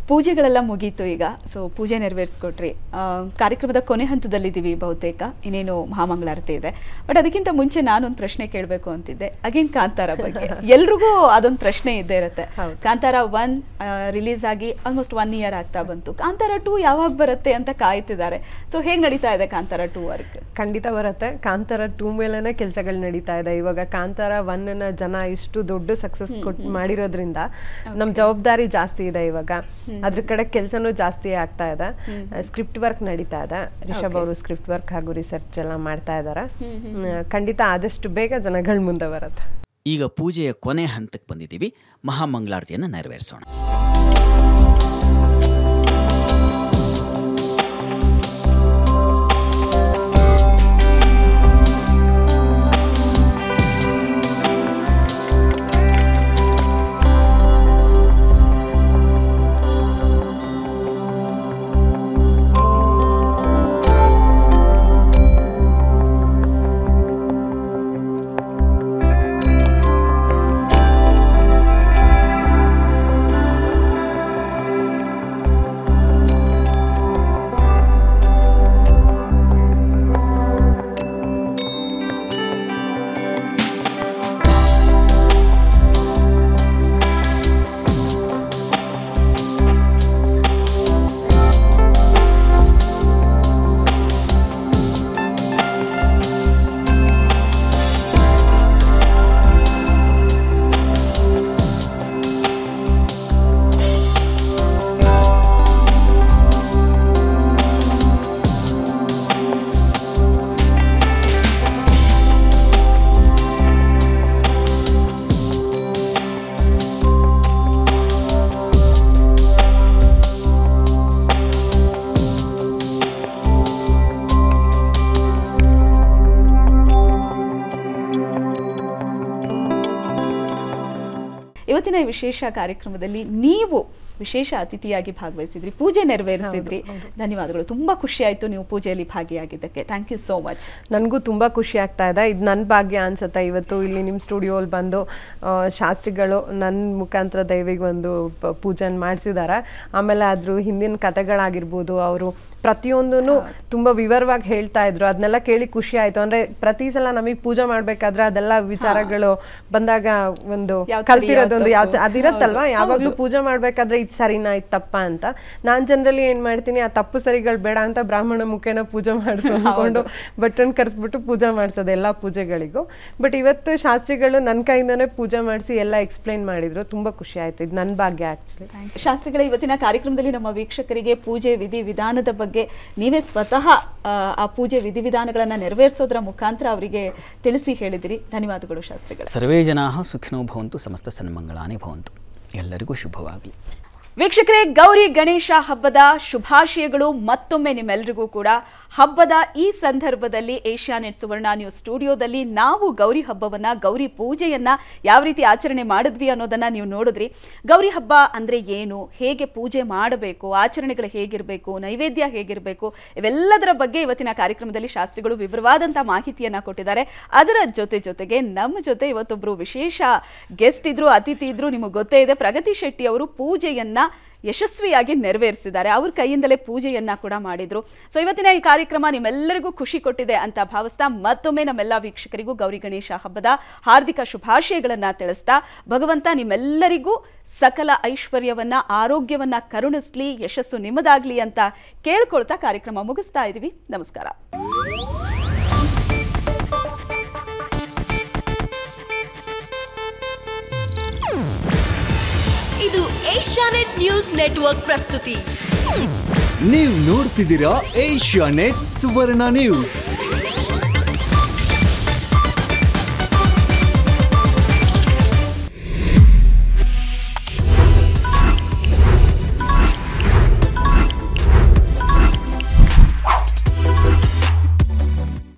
ಪೂಜೆಗಳೆಲ್ಲ ಮುಗೀತು ಈಗ ಸೊ ಪೂಜೆ ನೆರವೇರಿಸ್ಕೊಟ್ರಿ ಆ, ಕಾರ್ಯಕ್ರಮದ ಕೊನೆ ಹಂತದಲ್ಲಿದ್ದೀವಿ ಬಹುತೇಕ ಇನ್ನೇನು ಮಹಾಮಂಗಳಾರತಿ ಇದೆ ಬಟ್ ಅದಕ್ಕಿಂತ ಮುಂಚೆ ನಾನೊಂದು ಪ್ರಶ್ನೆ ಕೇಳಬೇಕು ಅಂತಿದ್ದೆ ಅಗೇನ್ ಕಾಂತಾರ ಬಗ್ಗೆ ಎಲ್ರಿಗೂ ಅದೊಂದು ಪ್ರಶ್ನೆ ಇದ್ದೇ ಇರುತ್ತೆ ಹೌದು. ಕಾಂತಾರ ಒನ್ ರಿಲೀಸ್ ಆಗಿ ಆಲ್ಮೋಸ್ಟ್ ಒನ್ ಇಯರ್ ಆಗ್ತಾ ಬಂತು ಕಾಂತಾರ ಟೂ ಯಾವಾಗ ಬರುತ್ತೆ ಅಂತ ಕಾಯ್ತಿದ್ದಾರೆ ಸೊ ಹೇಗೆ ನಡೀತಾ ಇದೆ ಕಾಂತಾರ ಟೂ ವರ್ಕ್ ಖಂಡಿತ ಬರುತ್ತೆ ಕಾಂತಾರ ಟೂ ಮೇಲೆನೆ ಕೆಲಸಗಳು ನಡೀತಾ ಇದೆ ಇವಾಗ ಕಾಂತಾರ ಒನ್ ನ ಜನ ಇಷ್ಟು ದೊಡ್ಡ ಸಕ್ಸಸ್ ಕೊಟ್ಟು ಮಾಡಿರೋದ್ರಿಂದ ನಮ್ ಜವಾಬ್ದಾರಿ ಜಾಸ್ತಿ ಇದೆ ಇವಾಗ ಅದ್ರ ಕಡೆ ಕೆಲಸನೂ ಜಾಸ್ತಿ ಆಗ್ತಾ ಇದೆ ಸ್ಕ್ರಿಪ್ಟ್ ವರ್ಕ್ ನಡೀತಾ ಇದೆ ರಿಷಬ್ ಅವರು ಸ್ಕ್ರಿಪ್ಟ್ ವರ್ಕ್ ಹಾಗೂ ರಿಸರ್ಚ್ ಎಲ್ಲ ಮಾಡ್ತಾ ಇದ್ದಾರೆ ಖಂಡಿತ ಆದಷ್ಟು ಬೇಗ ಜನಗಳ ಮುಂದೆ ಬರುತ್ತೆ ಈಗ ಪೂಜೆಯ ಕೊನೆ ಹಂತಕ್ಕೆ ಬಂದಿದ್ದೀವಿ ಮಹಾಮಂಗಳಾರತಿಯನ್ನು ನೆರವೇರಿಸೋಣ ಇವತ್ತಿನ ಈ ವಿಶೇಷ ಕಾರ್ಯಕ್ರಮದಲ್ಲಿ ನೀವು ವಿಶೇಷ ಅತಿಥಿಯಾಗಿ ಭಾಗವಹಿಸಿದ್ರಿ ಪೂಜೆ ನೆರವೇರಿಸಿದ್ರಿ ಧನ್ಯವಾದಗಳು ತುಂಬಾ ಖುಷಿ ಆಯ್ತು ನೀವು ಪೂಜೆಯಲ್ಲಿ ಭಾಗಿಯಾಗಿದ್ದಕ್ಕೆ ಥ್ಯಾಂಕ್ ಯು ಸೋ ಮಚ್ ನನಗೂ ತುಂಬ ಖುಷಿ ಆಗ್ತಾ ಇದೆ ಇದು ನನ್ನ ಭಾಗ್ಯ ಅನ್ಸುತ್ತೆ ಇವತ್ತು ಇಲ್ಲಿ ನಿಮ್ಮ ಸ್ಟುಡಿಯೋಲ್ಲಿ ಬಂದು ಆ, ಶಾಸ್ತ್ರಿಗಳು ನನ್ನ ಮುಖಾಂತರ ದೈವಿಗೆ ಒಂದು ಪ- ಪೂಜೆನ ಮಾಡಿಸಿದ್ದಾರೆ ಆಮೇಲೆ ಅದ್ರ ಹಿಂದಿನ ಕಥೆಗಳಾಗಿರ್ಬೋದು ಅವರು ಪ್ರತಿಯೊಂದೂ ತುಂಬ ವಿವರವಾಗಿ ಹೇಳ್ತಾ ಇದ್ರು ಅದನ್ನೆಲ್ಲ ಕೇಳಿ ಖುಷಿ ಆಯ್ತು ಅಂದ್ರೆ ಪ್ರತಿ ಸಲ ನಮಗೆ ಪೂಜೆ ಮಾಡ್ಬೇಕಾದ್ರೆ ಅದೆಲ್ಲ ವಿಚಾರಗಳು ಬಂದಾಗ ಒಂದು ಯಾವ್ದ್ ಸರಿ, ಕಲ್ತಿರೋದೊಂದು ಯಾವ್ದ್ ಯಾವ ತಪ್ಪು. ಅದಿರತ್ತಲ್ವಾ ಹೌದು. ಯಾವಾಗಲೂ ಪೂಜೆ ಮಾಡ್ಬೇಕಾದ್ರೆ ಇದು ಸರಿನಾ ಇದು ತಪ್ಪ ಅಂತ ನಾನು ಜನರಲಿ ಏನ್ ಮಾಡ್ತೀನಿ ಆ ತಪ್ಪು ಸರಿಗಳು ಬೇಡ ಅಂತ ಬ್ರಾಹ್ಮಣ ಮುಖೇನ ಪೂಜೆ ಮಾಡಿಸು ಅನ್ಕೊಂಡು ಭಟ್ರನ್ ಕರೆಸ್ಬಿಟ್ಟು ಪೂಜೆ ಮಾಡಿಸೋದು ಎಲ್ಲಾ ಪೂಜೆಗಳಿಗೂ ಬಟ್ ಇವತ್ತು ಶಾಸ್ತ್ರಿಗಳು ನನ್ನ ಕೈಯಿಂದಾನೇ ಪೂಜೆ ಮಾಡಿಸಿ ಎಲ್ಲ ಎಕ್ಸ್ಪ್ಲೈನ್ ಮಾಡಿದ್ರು ತುಂಬಾ ಖುಷಿ ಆಯ್ತು ಇದು ನನ್ನ ಭಾಗ್ಯ ಆಕ್ಚುಲಿ ಶಾಸ್ತ್ರಿಗಳ ಇವತ್ತಿನ ಕಾರ್ಯಕ್ರಮದಲ್ಲಿ ನಮ್ಮ ವೀಕ್ಷಕರಿಗೆ ಪೂಜೆ ವಿಧಿ ವಿಧಾನದ ಬಗ್ಗೆ ನೀವೇ ಸ್ವತಃ ಆ, ಆ ಪೂಜೆ ವಿಧಿವಿಧಾನಗಳನ್ನ ನೆರವೇರಿಸೋದ್ರ ಮುಖಾಂತರ ಅವರಿಗೆ ತಿಳಿಸಿ ಹೇಳಿದಿರಿ ಧನ್ಯವಾದಗಳು ಶಾಸ್ತ್ರಿಗಳ ಸರ್ವೇ ಜನಾ ಸುಖಿನೋ ಭವಂತು ಸಮಸ್ತ ಸನ್ಮಂಗಳಾನಿ ಭವಂತು ಎಲ್ಲರಿಗೂ ಶುಭವಾಗಲಿ ವೀಕ್ಷಕರೇ ಗೌರಿ ಗಣೇಶ ಹಬ್ಬದ ಶುಭಾಶಯಗಳು ಮತ್ತೊಮ್ಮೆ ನಿಮ್ಮೆಲ್ಲರಿಗೂ ಕೂಡ ಹಬ್ಬದ ಈ ಸಂದರ್ಭದಲ್ಲಿ ಏಷ್ಯಾನೆಟ್ ಸುವರ್ಣ ನ್ಯೂಸ್ ಸ್ಟುಡಿಯೋದಲ್ಲಿ ನಾವು ಗೌರಿ ಹಬ್ಬವನ್ನ ಗೌರಿ ಪೂಜೆಯನ್ನ ಯಾವ ರೀತಿ ಆಚರಣೆ ಮಾಡಿದ್ವಿ ಅನ್ನೋದನ್ನ ನೀವು ನೋಡಿದ್ರಿ ಗೌರಿ ಹಬ್ಬ ಅಂದ್ರೆ ಏನು ಹೇಗೆ ಪೂಜೆ ಮಾಡಬೇಕು ಆಚರಣೆಗಳು ಹೇಗಿರಬೇಕು ನೈವೇದ್ಯ ಹೇಗಿರಬೇಕು ಇವೆಲ್ಲದರ ಬಗ್ಗೆ ಇವತ್ತಿನ ಕಾರ್ಯಕ್ರಮದಲ್ಲಿ ಶಾಸ್ತ್ರಿಗಳು ವಿವರವಾದಂತಹ ಮಾಹಿತಿಯನ್ನ ಕೊಟ್ಟಿದ್ದಾರೆ ಅದರ ಜೊತೆ ಜೊತೆಗೆ ನಮ್ಮ ಜೊತೆ ಇವತ್ತೊಬ್ರು ವಿಶೇಷ ಗೆಸ್ಟ್ ಇದ್ರು ಅತಿಥಿ ಇದ್ರು ನಿಮಗೆ ಗೊತ್ತೇ ಇದೆ ಪ್ರಗತಿ ಶೆಟ್ಟಿ ಅವರು ಪೂಜೆಯನ್ನ ಯಶಸ್ವಿಯಾಗಿ ನೆರವೇರಿಸಿದ್ದಾರೆ ಅವ್ರ ಕೈಯಿಂದಲೇ ಪೂಜೆಯನ್ನ ಕೂಡ ಮಾಡಿದ್ರು ಸೊ ಇವತ್ತಿನ ಈ ಕಾರ್ಯಕ್ರಮ ನಿಮ್ಮೆಲ್ಲರಿಗೂ ಖುಷಿ ಕೊಟ್ಟಿದೆ ಅಂತ ಭಾವಿಸ್ತಾ ಮತ್ತೊಮ್ಮೆ ನಮ್ಮೆಲ್ಲ ವೀಕ್ಷಕರಿಗೂ ಗೌರಿ ಗಣೇಶ ಹಬ್ಬದ ಹಾರ್ದಿಕ ಶುಭಾಶಯಗಳನ್ನ ತಿಳಿಸ್ತಾ ಭಗವಂತ ನಿಮ್ಮೆಲ್ಲರಿಗೂ ಸಕಲ ಐಶ್ವರ್ಯವನ್ನ ಆರೋಗ್ಯವನ್ನ ಕರುಣಿಸ್ಲಿ ಯಶಸ್ಸು ನಿಮ್ಮದಾಗ್ಲಿ ಅಂತ ಕೇಳ್ಕೊಳ್ತಾ ಕಾರ್ಯಕ್ರಮ ಮುಗಿಸ್ತಾ ಇದೀವಿ ನಮಸ್ಕಾರ ಇದು ಏಷ್ಯಾನೆಟ್ ನ್ಯೂಸ್ ನೆಟ್ವರ್ಕ್ ಪ್ರಸ್ತುತಿ ನೀವು ನೋಡ್ತಿದ್ದೀರಾ ಏಷ್ಯಾ ನೆಟ್ ಸುವರ್ಣ ನ್ಯೂಸ್